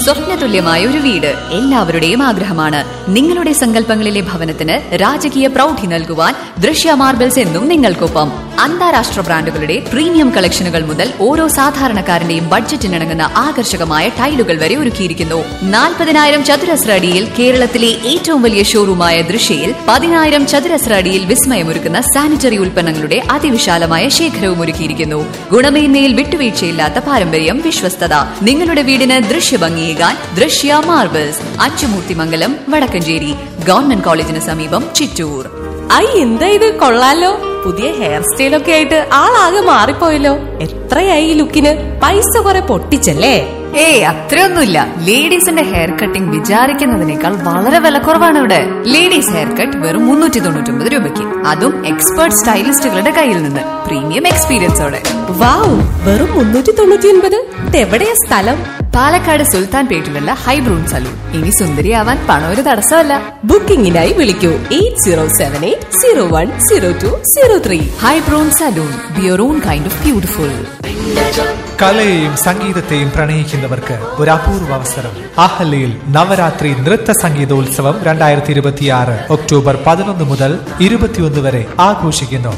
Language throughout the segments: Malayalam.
സ്വപ്നതുല്യമായ ഒരു വീട് എല്ലാവരുടെയും ആഗ്രഹമാണ് നിങ്ങളുടെ സങ്കല്പങ്ങളിലെ ഭവനത്തിന് രാജകീയ പ്രൗഢി നൽകുവാൻ ദൃശ്യ മാർബിൾസ് എന്നും നിങ്ങൾക്കൊപ്പം അന്താരാഷ്ട്ര ബ്രാൻഡുകളുടെ പ്രീമിയം കളക്ഷനുകൾ മുതൽ ഓരോ സാധാരണക്കാരന്റെയും ബഡ്ജറ്റിനിണങ്ങുന്ന ആകർഷകമായ ടൈലുകൾ വരെ ഒരുക്കിയിരിക്കുന്നു നാൽപ്പതിനായിരം ചതുരശ്ര അടിയിൽ കേരളത്തിലെ ഏറ്റവും വലിയ ഷോറൂമായ ദൃശ്യയിൽ പതിനായിരം ചതുരശ്ര അടിയിൽ വിസ്മയമൊരുക്കുന്ന സാനിറ്ററി ഉൽപ്പന്നങ്ങളുടെ അതിവിശാലമായ ശേഖരവും ഒരുക്കിയിരിക്കുന്നു ഗുണമേന്മയിൽ വിട്ടുവീഴ്ചയില്ലാത്ത പാരമ്പര്യം വിശ്വസ്തത നിങ്ങളുടെ വീടിന് ദൃശ്യഭംഗിയേകാൻ ദൃശ്യ മാർബിൾസ് അച്ചുമൂർത്തിമംഗലം വടക്കഞ്ചേരി ഗവൺമെന്റ് കോളേജിന് സമീപം ചിറ്റൂർ ഐ എന്താ ഇത് കൊള്ളാലോ പുതിയ ഹെയർ സ്റ്റൈലൊക്കെ ആയിട്ട് ആളാകെ മാറിപ്പോയല്ലോ എത്രയായി ഈ ലുക്കിന് പൈസ കുറെ പൊട്ടിച്ചല്ലേ ഏയ് അത്രയൊന്നുമില്ല ലേഡീസിന്റെ ഹെയർ കട്ടിംഗ് വിചാരിക്കുന്നതിനേക്കാൾ വളരെ വിലക്കുറവാണ് ഇവിടെ ലേഡീസ് ഹെയർ കട്ട് വെറും മുന്നൂറ്റി തൊണ്ണൂറ്റി ഒമ്പത് രൂപയ്ക്ക് അതും എക്സ്പേർട്ട് സ്റ്റൈലിസ്റ്റുകളുടെ കയ്യിൽ നിന്ന് പ്രീമിയം എക്സ്പീരിയൻസോടെ വാവ് വെറും മുന്നൂറ്റി തൊണ്ണൂറ്റി ഒൻപത് ഇതെവിടെയാ സ്ഥലം പാലക്കാട് സുൽത്താൻ പേട്ടിലുള്ള ഹൈബ്രൂൺ സലൂൺ ഇനി സുന്ദരിയാവാൻ പണം ഒരു തടസ്സമല്ല ബുക്കിംഗിനായി വിളിക്കൂ eight zero seven eight zero one zero two zero three ഹൈബ്രൂൺ salon be your own kind of beautiful കലയെയും സംഗീതത്തെയും പ്രണയിക്കുന്നവർക്ക് ഒരു അപൂർവ അവസരം അഹല്യയിൽ നവരാത്രി നൃത്ത സംഗീതോത്സവം രണ്ടായിരത്തി ഇരുപത്തിയാറ് ഒക്ടോബർ പതിനൊന്ന് മുതൽ ഇരുപത്തിയൊന്ന് വരെ ആഘോഷിക്കുന്നു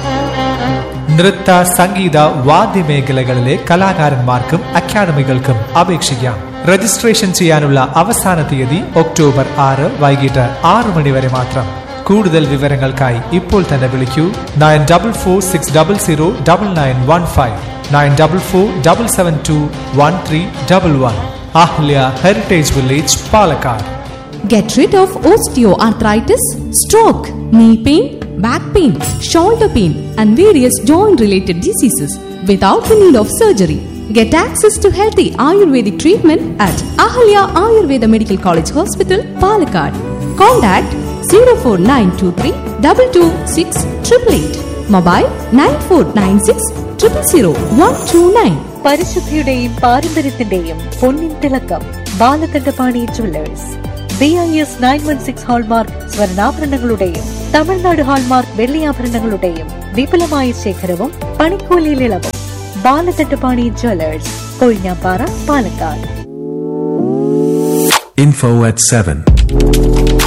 നൃത്ത സംഗീത വാദ്യമേഖലകളിലെ കലാകാരന്മാർക്കും അക്കാദമികൾക്കും അപേക്ഷിക്കാം രജിസ്ട്രേഷൻ ചെയ്യാനുള്ള അവസാന തീയതി ഒക്ടോബർ ആറ് വൈകിട്ട് ആറു മണി വരെ മാത്രം കൂടുതൽ വിവരങ്ങൾക്കായി ഇപ്പോൾ തന്നെ വിളിക്കൂ nine double four six double zero double nine one five nine double four double seven two one three double one Ahalya heritage village Palakkad Get rid of osteoarthritis, stroke, knee pain, back pain, shoulder pain, and various joint related diseases without the need of surgery. Get access to healthy Ayurvedic treatment at Ahalya Ayurveda Medical College Hospital, Palakkad. Contact 04923 226 888. Mobile 9496 000 129. പരിശുദ്ധിയുടെയും പാരമ്പര്യത്തിന്റെയും പൊന്നിൻ തിളക്കം Balakandapani jewellers B I S nine one six hallmark സ്വർണ്ണാഭരണങ്ങളുടെയും തമിഴ്നാട് ഹാൾമാർക്ക് വെള്ളിയാഭരണങ്ങളുടെയും വിപുലമായ ശേഖരവും പണിക്കൂലിയിൽ ഇളവും Balakandapani jewellers Kozhinjampara Palakkad Info at 7.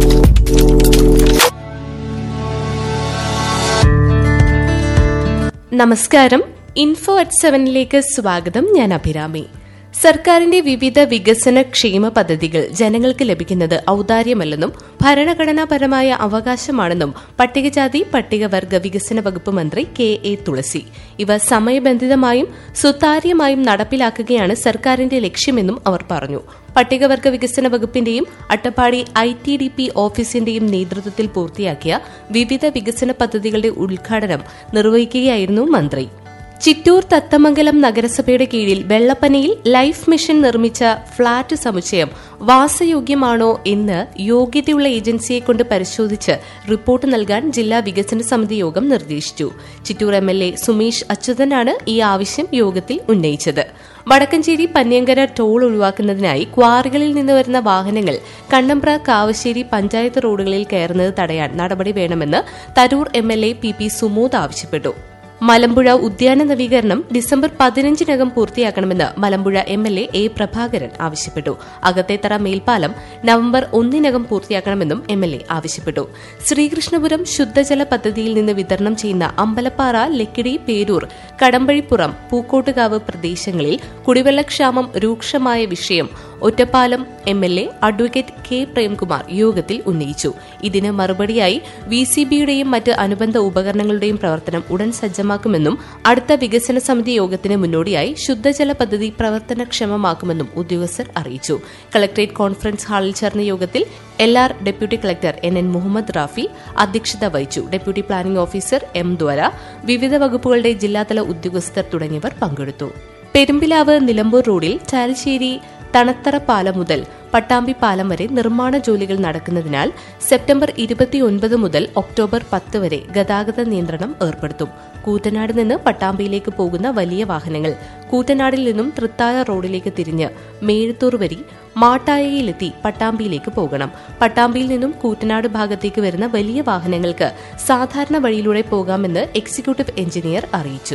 നമസ്കാരം ഇൻഫോ അറ്റ് സെവനിലേക്ക് സ്വാഗതം ഞാൻ അഭിരാമി സർക്കാരിന്റെ വിവിധ വികസന ക്ഷേമ പദ്ധതികൾ ജനങ്ങൾക്ക് ലഭിക്കുന്നത് ഔദാര്യമല്ലെന്നും ഭരണഘടനാപരമായ അവകാശമാണെന്നും പട്ടികജാതി പട്ടികവർഗ വികസന വകുപ്പ് മന്ത്രി കെ എ തുളസി ഇവ സമയബന്ധിതമായും സുതാര്യമായും നടപ്പിലാക്കുകയാണ് സർക്കാരിന്റെ ലക്ഷ്യമെന്നും അവർ പറഞ്ഞു പട്ടികവർഗ വികസന വകുപ്പിന്റെയും Attappadi I T D P ഓഫീസിന്റെയും നേതൃത്വത്തിൽ പൂർത്തിയാക്കിയ വിവിധ വികസന പദ്ധതികളുടെ ഉദ്ഘാടനം നിർവഹിക്കുകയായിരുന്നു മന്ത്രി ചിറ്റൂർ തത്തമംഗലം നഗരസഭയുടെ കീഴിൽ വെള്ളപ്പനയിൽ ലൈഫ് മിഷൻ നിർമ്മിച്ച ഫ്ളാറ്റ് സമുച്ചയം വാസയോഗ്യമാണോ എന്ന് യോഗ്യതയുള്ള ഏജൻസിയെ കൊണ്ട് പരിശോധിച്ച് റിപ്പോർട്ട് നൽകാൻ ജില്ലാ വികസന സമിതി യോഗം നിർദ്ദേശിച്ചു Chittur M L A Sumesh അച്യുതനാണ് ഈ ആവശ്യം യോഗത്തിൽ ഉന്നയിച്ചത് വടക്കഞ്ചേരി പന്യങ്കര ടോൾ ഒഴിവാക്കുന്നതിനായി ക്വാറികളിൽ നിന്ന് വരുന്ന വാഹനങ്ങൾ കണ്ണമ്പ്ര കാവശ്ശേരി പഞ്ചായത്ത് റോഡുകളിൽ കയറുന്നത് തടയാൻ നടപടി വേണമെന്ന് Tarur M L A P P Sumod ആവശ്യപ്പെട്ടു മലമ്പുഴ ഉദ്യാന നവീകരണം ഡിസംബർ പതിനഞ്ചിനകം പൂർത്തിയാക്കണമെന്ന് Malampuzha M L A A Prabhakaran ആവശ്യപ്പെട്ടു അകത്തേത്തറ മേൽപ്പാലം നവംബർ ഒന്നിനകം പൂർത്തിയാക്കണമെന്നും എം എൽ എ ആവശ്യപ്പെട്ടു ശ്രീകൃഷ്ണപുരം ശുദ്ധജല പദ്ധതിയിൽ നിന്ന് വിതരണം ചെയ്യുന്ന അമ്പലപ്പാറ ലക്കിടി പേരൂർ കടമ്പഴിപ്പുറം പൂക്കോട്ടുകാവ് പ്രദേശങ്ങളിൽ കുടിവെള്ളക്ഷാമം രൂക്ഷമായ വിഷയം Ottapalam M L A advocate K Premkumar യോഗത്തിൽ ഉന്നയിച്ചു ഇതിന് മറുപടിയായി വി സി ബിയുടെയും മറ്റ് അനുബന്ധ ഉപകരണങ്ങളുടെയും പ്രവർത്തനം ഉടൻ സജ്ജമാക്കുമെന്നും അടുത്ത വികസന സമിതി യോഗത്തിന് മുന്നോടിയായി ശുദ്ധജല പദ്ധതി പ്രവർത്തനക്ഷമമാക്കുമെന്നും ഉദ്യോഗസ്ഥർ അറിയിച്ചു കളക്ടറേറ്റ് കോൺഫറൻസ് ഹാളിൽ ചേർന്ന യോഗത്തിൽ L R deputy collector N N Muhammad Rafi അധ്യക്ഷത വഹിച്ചു ഡെപ്യൂട്ടി പ്ലാനിംഗ് ഓഫീസർ എം ദ്വര വിവിധ വകുപ്പുകളുടെ ജില്ലാതല ഉദ്യോഗസ്ഥർ തുടങ്ങിയവർ പങ്കെടുത്തു പെരുമ്പിലാവ് നിലമ്പൂർ റോഡിൽ ചാലിശ്ശേരി തണത്തറ പാലം മുതൽ പട്ടാമ്പി പാലം വരെ നിർമ്മാണ ജോലികൾ നടക്കുന്നതിനാൽ സെപ്റ്റംബർ ഇരുപത്തിയൊൻപത് മുതൽ ഒക്ടോബർ പത്ത് വരെ ഗതാഗത നിയന്ത്രണം ഏർപ്പെടുത്തും കൂറ്റനാട് നിന്ന് പട്ടാമ്പിയിലേക്ക് പോകുന്ന വലിയ വാഹനങ്ങൾ കൂറ്റനാടിൽ നിന്നും തൃത്താല റോഡിലേക്ക് തിരിഞ്ഞ് മേഴത്തൂർ വരി മാട്ടായയിലെത്തി പട്ടാമ്പിയിലേക്ക് പോകണം പട്ടാമ്പിയിൽ നിന്നും കൂറ്റനാട് ഭാഗത്തേക്ക് വരുന്ന വലിയ വാഹനങ്ങൾക്ക് സാധാരണ വഴിയിലൂടെ പോകാമെന്ന് എക്സിക്യൂട്ടീവ് എഞ്ചിനീയർ അറിയിച്ചു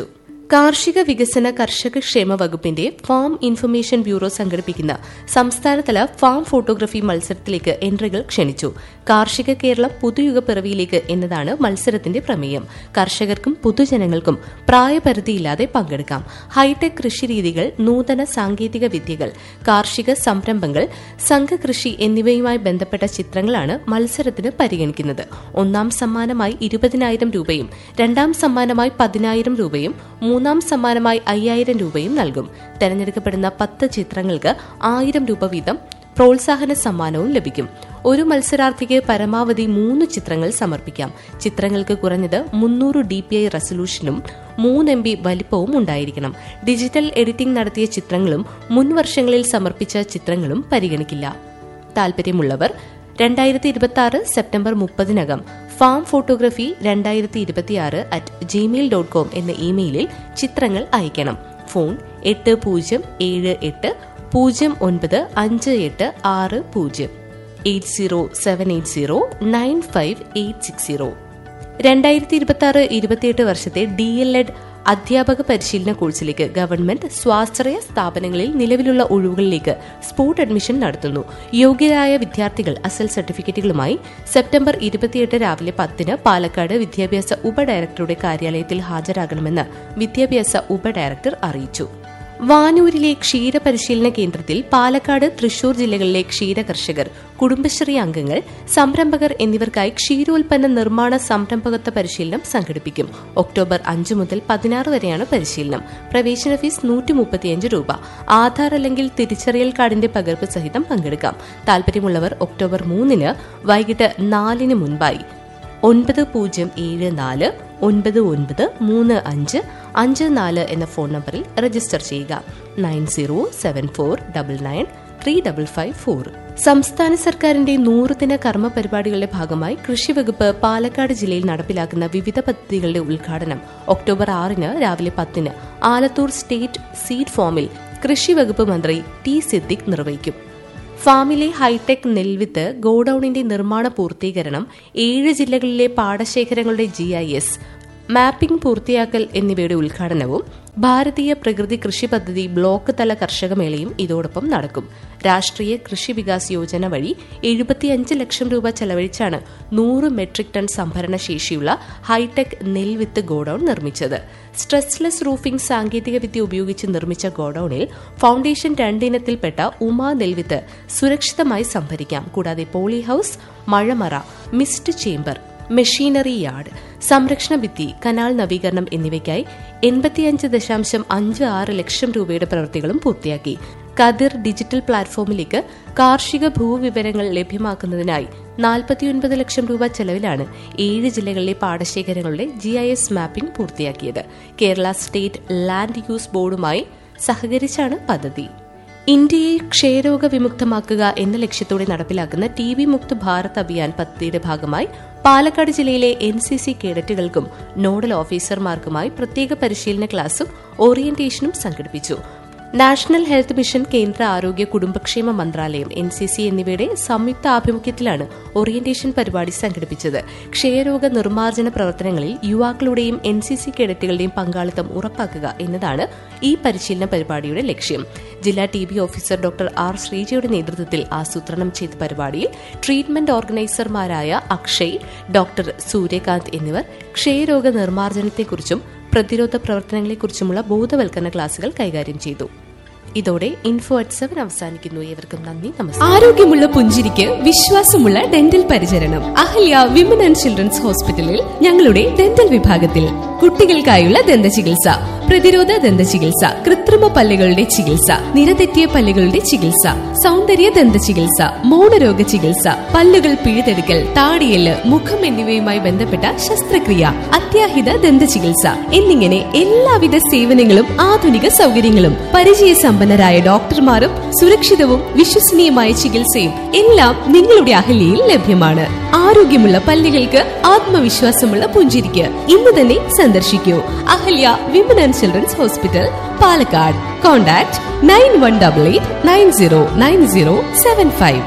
കാർഷിക വികസന കർഷക ക്ഷേമ വകുപ്പിന്റെ ഫാം ഇൻഫർമേഷൻ ബ്യൂറോ സംഘടിപ്പിക്കുന്ന സംസ്ഥാനതല ഫാം ഫോട്ടോഗ്രഫി മത്സരത്തിലേക്ക് എൻട്രികൾ ക്ഷണിച്ചു കാർഷിക കേരളം പുതുയുഗ പിറവിയിലേക്ക് എന്നതാണ് മത്സരത്തിന്റെ പ്രമേയം കർഷകർക്കും പൊതുജനങ്ങൾക്കും പ്രായപരിധിയില്ലാതെ പങ്കെടുക്കാം ഹൈടെക് കൃഷിരീതികൾ നൂതന സാങ്കേതിക വിദ്യകൾ കാർഷിക സംരംഭങ്ങൾ സംഘകൃഷി എന്നിവയുമായി ബന്ധപ്പെട്ട ചിത്രങ്ങളാണ് മത്സരത്തിന് പരിഗണിക്കുന്നത് ഒന്നാം സമ്മാനമായി ഇരുപതിനായിരം രൂപയും രണ്ടാം സമ്മാനമായി പതിനായിരം രൂപയും മൂന്നാം സമ്മാനമായി അയ്യായിരം രൂപയും നൽകും തെരഞ്ഞെടുക്കപ്പെടുന്ന പത്ത് ചിത്രങ്ങൾക്ക് ആയിരം രൂപ വീതം പ്രോത്സാഹന സമ്മാനവും ലഭിക്കും ഒരു മത്സരാർത്ഥിക്ക് പരമാവധി മൂന്ന് ചിത്രങ്ങൾ സമർപ്പിക്കാം ചിത്രങ്ങൾക്ക് കുറഞ്ഞത് മുന്നൂറ് ഡി പി ഐ റെസൊല്യൂഷനും മൂന്ന് എം ബി വലിപ്പവും ഉണ്ടായിരിക്കണം ഡിജിറ്റൽ എഡിറ്റിംഗ് നടത്തിയ ചിത്രങ്ങളും മുൻ വർഷങ്ങളിൽ സമർപ്പിച്ച ചിത്രങ്ങളും പരിഗണിക്കില്ല താൽപര്യമുള്ളവർ രണ്ടായിരത്തി ഇരുപത്തി ആറ് സെപ്റ്റംബർ മുപ്പതിനകം ഫാം ഫോട്ടോഗ്രഫി രണ്ടായിരത്തി ഇരുപത്തിയാറ് അറ്റ് ജിമെയിൽ ഡോട്ട് കോം എന്ന ഇമെയിലിൽ ചിത്രങ്ങൾ അയക്കണം ഫോൺ എട്ട് പൂജ്യം ഏഴ് എട്ട് പൂജ്യം ഒൻപത് അഞ്ച് എട്ട് ആറ് പൂജ്യം eight zero seven eight zero nine five eight six zero രണ്ടായിരത്തി ഇരുപത്തി ആറ് ഇരുപത്തിയെട്ട് വർഷത്തെ ഡി എൽ എഡ് അധ്യാപക പരിശീലന കോഴ്സിലേക്ക് ഗവൺമെന്റ് സ്വാശ്രയ സ്ഥാപനങ്ങളിൽ നിലവിലുള്ള ഒഴിവുകളിലേക്ക് സ്പോട്ട് അഡ്മിഷൻ നടത്തുന്നു യോഗ്യരായ വിദ്യാർത്ഥികൾ അസൽ സർട്ടിഫിക്കറ്റുകളുമായി സെപ്റ്റംബർ ഇരുപത്തിയെട്ട് രാവിലെ പത്തിന് പാലക്കാട് വിദ്യാഭ്യാസ ഉപഡയറക്ടറുടെ കാര്യാലയത്തിൽ ഹാജരാകണമെന്ന് വിദ്യാഭ്യാസ ഉപഡയറക്ടർ അറിയിച്ചു വാനൂരിലെ ക്ഷീര പരിശീലന കേന്ദ്രത്തിൽ പാലക്കാട് തൃശൂർ ജില്ലകളിലെ ക്ഷീര കർഷകർ കുടുംബശ്രീ അംഗങ്ങൾ സംരംഭകർ എന്നിവർക്കായി ക്ഷീരോൽപ്പന്ന നിർമ്മാണ സംരംഭകത്വ പരിശീലനം സംഘടിപ്പിക്കും ഒക്ടോബർ അഞ്ച് മുതൽ പതിനാറ് വരെയാണ് പരിശീലനം പ്രവേശന ഫീസ് നൂറ്റി മുപ്പത്തിയഞ്ച് രൂപ ആധാർ അല്ലെങ്കിൽ തിരിച്ചറിയൽ കാർഡിന്റെ പകർപ്പ് സഹിതം പങ്കെടുക്കാം താൽപര്യമുള്ളവർ ഒക്ടോബർ മൂന്നിന് വൈകിട്ട് നാലിന് മുൻപായി ഒൻപത് പൂജ്യം ഏഴ് നാല് ഒൻപത് ഒൻപത് മൂന്ന് അഞ്ച് അഞ്ച് നാല് എന്ന ഫോൺ നമ്പറിൽ രജിസ്റ്റർ ചെയ്യുക nine zero seven four double nine three double five four സംസ്ഥാന സർക്കാരിന്റെ നൂറുദിന കർമ്മ പരിപാടികളുടെ ഭാഗമായി കൃഷിവകുപ്പ് പാലക്കാട് ജില്ലയിൽ നടപ്പിലാക്കുന്ന വിവിധ പദ്ധതികളുടെ ഉദ്ഘാടനം ഒക്ടോബർ ആറിന് രാവിലെ പത്തിന് ആലത്തൂർ സ്റ്റേറ്റ് സീഡ് ഫോമിൽ കൃഷിവകുപ്പ് മന്ത്രി ടി സിദ്ദിഖ് നിർവഹിക്കും ഫാമിലെ ഹൈടെക് നെൽവിത്ത് ഗോഡൌണിന്റെ നിർമ്മാണ പൂർത്തീകരണം ഏഴ് ജില്ലകളിലെ പാടശേഖരങ്ങളുടെ ജി ഐ എസ് മാപ്പിംഗ് പൂർത്തിയാക്കൽ എന്നിവയുടെ ഉദ്ഘാടനവും ഭാരതീയ പ്രകൃതി കൃഷി പദ്ധതി ബ്ലോക്ക് തല കർഷക മേളയും ഇതോടൊപ്പം നടക്കും രാഷ്ട്രീയ കൃഷി വികാസ് യോജന വഴി എഴുപത്തിയഞ്ച് ലക്ഷം രൂപ ചെലവഴിച്ചാണ് നൂറ് മെട്രിക് ടൺ സംഭരണ ശേഷിയുള്ള ഹൈടെക് നെൽവിത്ത് ഗോഡൌൺ നിർമ്മിച്ചത് സ്ട്രെസ്ലെസ് റൂഫിംഗ് സാങ്കേതികവിദ്യ ഉപയോഗിച്ച് നിർമ്മിച്ച ഗോഡൌണിൽ ഫൌണ്ടേഷൻ രണ്ടിനത്തിൽപ്പെട്ട ഉമാ നെൽവിത്ത് സുരക്ഷിതമായി സംഭരിക്കാം കൂടാതെ പോളി ഹൌസ് മഴമറ മിസ്റ്റ് ചേംബർ മെഷീനറി യാർഡ് സംരക്ഷണ ഭിത്തി കനാൽ നവീകരണം എന്നിവയ്ക്കായി എൺപത്തിയഞ്ച് ദശാംശം അഞ്ച് ആറ് ലക്ഷം രൂപയുടെ പ്രവൃത്തികളും പൂർത്തിയാക്കി കതിർ ഡിജിറ്റൽ പ്ലാറ്റ്ഫോമിലേക്ക് കാർഷിക ഭൂവിവരങ്ങൾ ലഭ്യമാക്കുന്നതിനായി നാൽപ്പത്തിയൊൻപത് ലക്ഷം രൂപ ചെലവിലാണ് ഏഴ് ജില്ലകളിലെ പാടശേഖരങ്ങളുടെ ജി ഐ എസ് മാപ്പിംഗ് പൂർത്തിയാക്കിയത് കേരള സ്റ്റേറ്റ് ലാൻഡ് യൂസ് ബോർഡുമായി സഹകരിച്ചാണ് പദ്ധതി ഇന്ത്യയെ ക്ഷയരോഗ വിമുക്തമാക്കുക എന്ന ലക്ഷ്യത്തോടെ നടപ്പിലാക്കുന്ന ടി ബി മുക്ത് ഭാരത് അഭിയാൻ പദ്ധതിയുടെ ഭാഗമായി പാലക്കാട് ജില്ലയിലെ എൻ സി സി കേഡറ്റുകൾക്കും നോഡൽ ഓഫീസർമാർക്കുമായി പ്രത്യേക പരിശീലന ക്ലാസും ഓറിയന്റേഷനും സംഘടിപ്പിച്ചു നാഷണൽ ഹെൽത്ത് മിഷൻ കേന്ദ്ര ആരോഗ്യ കുടുംബക്ഷേമ മന്ത്രാലയം എൻ സി സി എന്നിവയുടെ സംയുക്ത ആഭിമുഖ്യത്തിലാണ് ഓറിയന്റേഷൻ പരിപാടി സംഘടിപ്പിച്ചത് ക്ഷയരോഗ നിർമ്മാർജ്ജന പ്രവർത്തനങ്ങളിൽ യുവാക്കളുടെയും എൻ സി സി കേഡറ്റുകളുടെയും പങ്കാളിത്തം ഉറപ്പാക്കുക എന്നതാണ് ഈ പരിശീലന പരിപാടിയുടെ ലക്ഷ്യം ജില്ലാ T B officer doctor R ശ്രീജയുടെ നേതൃത്വത്തിൽ ആസൂത്രണം ചെയ്ത പരിപാടിയിൽ ട്രീറ്റ്മെന്റ് ഓർഗനൈസർമാരായ അക്ഷയ് ഡോക്ടർ സൂര്യകാന്ത് എന്നിവർ ക്ഷയരോഗ നിർമ്മാർജ്ജനത്തെക്കുറിച്ചും പ്രതിരോധ പ്രവർത്തനങ്ങളെക്കുറിച്ചുമുള്ള ബോധവൽക്കരണ ക്ലാസുകൾ കൈകാര്യം ചെയ്തു ഇതോടെ ഇൻഫോ അറ്റ് സെവൻ അവസാനിക്കുന്നു ഏവർക്കും നന്ദി നമസ്കാരം ആരോഗ്യമുള്ള പുഞ്ചിരിക്ക് വിശ്വാസമുള്ള ഡെന്റൽ പരിചരണം അഹല്യ വിമൻ ആൻഡ് ചിൽഡ്രൻസ് ഹോസ്പിറ്റലിൽ ഞങ്ങളുടെ ഡെന്റൽ വിഭാഗത്തിൽ കുട്ടികൾക്കായുള്ള ദന്ത ചികിത്സ പ്രതിരോധ ദന്ത ചികിത്സ കൃത്രിമ പല്ലുകളുടെ ചികിത്സ നിരതെറ്റിയ പല്ലുകളുടെ ചികിത്സ സൗന്ദര്യ ദന്ത ചികിത്സ മൗനരോഗ ചികിത്സ പല്ലുകൾ പിഴുതെടുക്കൽ താടിയല് മുഖം എന്നിവയുമായി ബന്ധപ്പെട്ട ശസ്ത്രക്രിയ അത്യാഹിത ദന്ത ചികിത്സ എന്നിങ്ങനെ എല്ലാവിധ സേവനങ്ങളും ആധുനിക സൗകര്യങ്ങളും പരിചയസമ്പന്നരായ ഡോക്ടർമാരും സുരക്ഷിതവും വിശ്വസനീയമായ ചികിത്സയും എല്ലാം നിങ്ങളുടെ അഹല്യയിൽ ലഭ്യമാണ് ആരോഗ്യമുള്ള പല്ലുകൾക്ക് ആത്മവിശ്വാസമുള്ള പുഞ്ചിരിക്ക് ഇന്ന് തന്നെ സന്ദർശിക്കൂ Ahalya women and children's hospital Palakkad contact nine one double eight nine zero nine zero seven five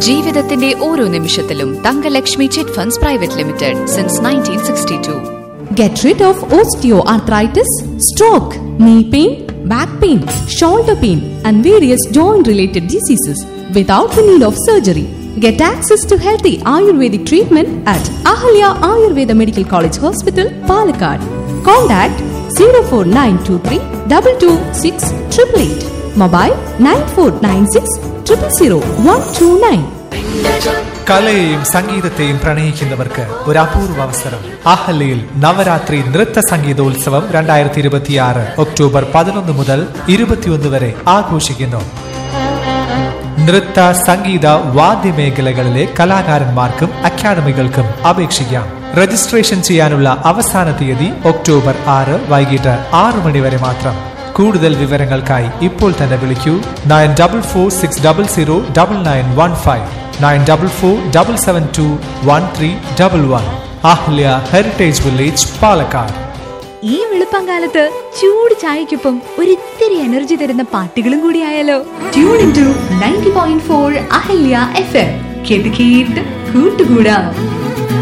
ജീവിതത്തിന്റെ ഓരോ നിമിഷത്തിലും Thangalakshmi chit funds private limited since nineteen sixty two Get rid of osteoarthritis, stroke, knee pain, back pain, shoulder pain, and various joint related diseases without the need of surgery. Get access to healthy Ayurvedic treatment at Ahalya Ayurveda Medical College Hospital, Palakkad. Contact 04923 226 888. Mobile 9496 000 129. കലയെയും സംഗീതത്തെയും പ്രണയിക്കുന്നവർക്ക് ഒരു അപൂർവ അവസരം അഹല്യയിൽ നവരാത്രി നൃത്ത സംഗീതോത്സവം രണ്ടായിരത്തി ഇരുപത്തിയാറ് ഒക്ടോബർ പതിനൊന്ന് മുതൽ ഇരുപത്തിയൊന്ന് വരെ ആഘോഷിക്കുന്നു നൃത്ത സംഗീത വാദ്യമേഖലകളിലെ കലാകാരന്മാർക്കും അക്കാദമികൾക്കും അപേക്ഷിക്കാം രജിസ്ട്രേഷൻ ചെയ്യാനുള്ള അവസാന തീയതി ഒക്ടോബർ ആറ് വൈകിട്ട് ആറു മണി വരെ മാത്രം കൂടുതൽ വിവരങ്ങൾക്കായി ഇപ്പോൾ തന്നെ വിളിക്കൂ nine double four six double zero double nine one five nine double four double seven two one three double one Ahalya heritage village Palakkad ഈ വെളുപ്പംകാലത്ത് ചൂട് ചായക്കൊപ്പം ഒരിത്തിരി എനർജി തരുന്ന പാട്ടുകളും കൂടി ആയാലോ tune in to ninety point four Ahalya F M കേട്ട് കേട്ട് കൂട്ടുകൂടാം